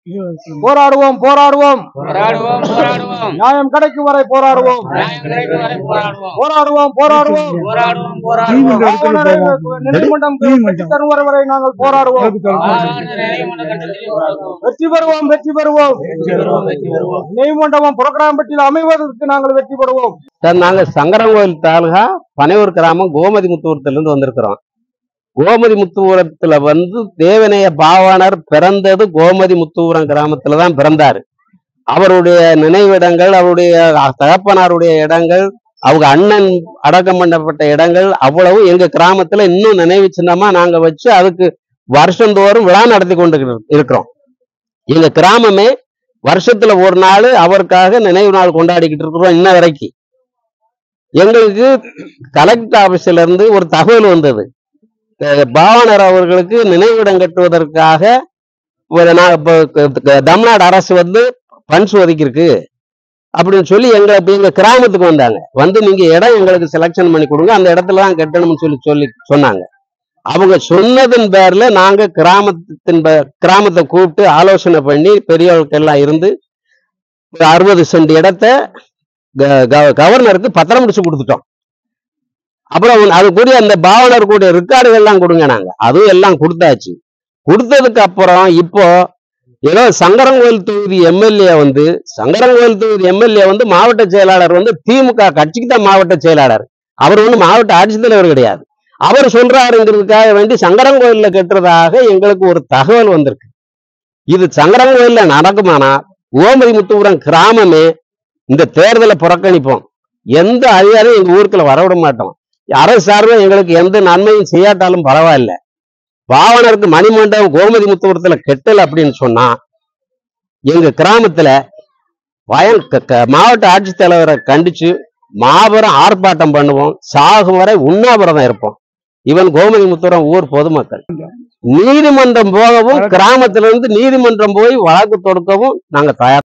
போராடுவோம் போராடுவோம் போராடுவோம் போராடுவோம் நியாயம் கிடைக்கும் வரை போராடுவோம் நியாயம் கிடைக்கும் வரை போராடுவோம் போராடுவோம் போராடுவோம் போராடுவோம் போராடுவோம் ஆவணரை நீதிமன்றம் பெற்றுத் தரும் வரை வரை நாங்கள் போராடுவோம் ஆளான நிலைமன்ற கட்டத்தில் போராடுவோம் வெற்றி பெறுவோம் வெற்றி பெறுவோம் வெற்றி பெறுவோம் வெற்றி பெறுவோம் நெய்மண்டபம் புறக்கடாம்பட்டியில் அமைவதற்கு நாங்கள் வெற்றி பெறுவோம் சார் நாங்க சங்கரங்கோயில் தாலுகா பனையூர் கிராமம் கோமதி முத்துவரத்துல இருந்து வந்திருக்கிறோம் கோமதி முத்துவரத்துல வந்து தேவனைய பாவாணர் பிறந்தது கோமதி முத்துவரம் கிராமத்துல தான் பிறந்தாரு அவருடைய நினைவிடங்கள் அவருடைய தகப்பனாருடைய இடங்கள் அவங்க அண்ணன் அடக்கம் பண்ணப்பட்ட இடங்கள் அவ்வளவு எங்க கிராமத்துல இன்னும் நினைவு சின்னமா நாங்க வச்சு அதுக்கு வருஷந்தோறும் விழா நடத்தி கொண்டு இருக்கிறோம் எங்க கிராமமே வருஷத்துல ஒரு நாள் அவருக்காக நினைவு நாள் கொண்டாடிக்கிட்டு இருக்கிறோம் இன்ன வரைக்கும் எங்களுக்கு கலெக்டர் ஆபீஸ்ல இருந்து ஒரு தகவல் வந்தது அஹ் பாவனர் அவர்களுக்கு நினைவிடம் கட்டுவதற்காக ஒரு நா- இப்ப க- க- தமிழ்நாடு அரசு வந்து பண்ஸ் ஒதுக்கியிருக்கு அப்படின்னு சொல்லி எங்க இப்ப எங்க கிராமத்துக்கு வந்தாங்க வந்து நீங்க இடம் எங்களுக்கு செலெக்ஷன் பண்ணி கொடுங்க அந்த இடத்துல தான் கட்டணும்னு சொல்லி சொல்லி சொன்னாங்க அவங்க சொன்னதன் பேர்ல நாங்க கிராமத்தின் பே- கிராமத்தை கூப்பிட்டு ஆலோசனை பண்ணி பெரியவர்களுக்கு எல்லாம் இருந்து ஒரு அறுபது சென்ட் இடத்த க- க- கவர்னருக்கு பத்திரம் முடிச்சு கொடுத்துட்டோம் அப்புறம் அது கூட அந்த பாவனர் கூட ரெக்கார்டுகள் எல்லாம் கொடுங்க நாங்க அதுவும் எல்லாம் கொடுத்தாச்சு கொடுத்ததுக்கு அப்புறம் இப்போ ஏதோ சங்கரங்கோயில் தொகுதி எம்எல்ஏ வந்து சங்கரங்கோயில் தொகுதி எம்எல்ஏ வந்து மாவட்ட செயலாளர் வந்து திமுக கட்சிக்கு தான் மாவட்ட செயலாளர் அவர் வந்து மாவட்ட ஆட்சித்தலைவர் கிடையாது அவர் சொல்றாருங்கிறதுக்காக வேண்டி சங்கரங்கோயில்ல கட்டுறதாக எங்களுக்கு ஒரு தகவல் வந்திருக்கு இது சங்கரங்கோயில்ல நடக்குமானா ஓமதி முத்துபுரம் கிராமமே இந்த தேர்தலை புறக்கணிப்போம் எந்த அதிகாரியும் எங்க ஊருக்குள்ள வரவிட மாட்டோம் அரசு சார்பில் எங்களுக்கு எந்த நன்மையும் செய்யாட்டாலும் பரவாயில்ல பாவனருக்கு மணிமண்டபம் கோமதி முத்துபுரத்துல கெட்டல் அப்படின்னு சொன்னா எங்க கிராமத்துல வயல் க- க- மாவட்ட ஆட்சித்தலைவரை கண்டிச்சு மாபெரும் ஆர்ப்பாட்டம் பண்ணுவோம் சாகும் வரை உண்ணாவிரதம் இருப்போம் இவன் கோமதி முத்துபுரம் ஊர் பொதுமக்கள் நீதிமன்றம் போகவும் கிராமத்திலிருந்து நீதிமன்றம் போய் வழக்கு தொடுக்கவும் நாங்க தயார்